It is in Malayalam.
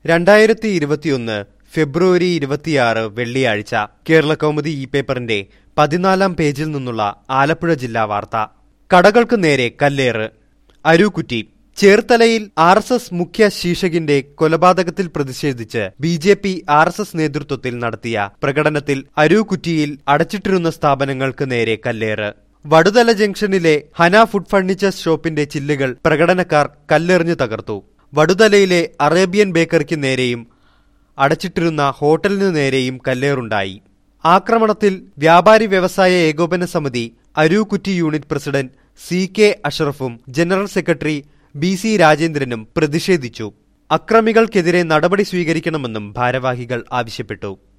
രണ്ടായിരത്തി ഇരുപത്തിയൊന്ന് ഫെബ്രുവരി ഇരുപത്തിയാറ് വെള്ളിയാഴ്ച കേരള കൗമുദി ഇ പേപ്പറിന്റെ പതിനാലാം പേജിൽ നിന്നുള്ള ആലപ്പുഴ ജില്ലാ വാർത്ത കടകൾക്ക് നേരെ കല്ലേറ് അരൂക്കുറ്റി ചേർത്തലയിൽ ആർ എസ് എസ് മുഖ്യ ശീർഷകിന്റെ കൊലപാതകത്തിൽ പ്രതിഷേധിച്ച് B J P R S S നേതൃത്വത്തിൽ നടത്തിയ പ്രകടനത്തിൽ അരൂക്കുറ്റിയിൽ അടച്ചിട്ടിരുന്ന സ്ഥാപനങ്ങൾക്ക് നേരെ കല്ലേറ് വടുതല ജംഗ്ഷനിലെ ഹന ഫുഡ് ഫർണിച്ചേഴ്സ് ഷോപ്പിന്റെ ചില്ലുകൾ പ്രകടനക്കാർ കല്ലെറിഞ്ഞു തകർത്തു വടുതലയിലെ അറേബ്യൻ ബേക്കറിക്ക് നേരെയും അടച്ചിട്ടിരുന്ന ഹോട്ടലിനു നേരെയും കല്ലേറുണ്ടായി ആക്രമണത്തിൽ വ്യാപാരി വ്യവസായ ഏകോപന സമിതി Arookutty unit president C K അഷറഫും ജനറൽ സെക്രട്ടറി ബി സി രാജേന്ദ്രനും പ്രതിഷേധിച്ചു അക്രമികൾക്കെതിരെ നടപടി സ്വീകരിക്കണമെന്നും ഭാരവാഹികൾ ആവശ്യപ്പെട്ടു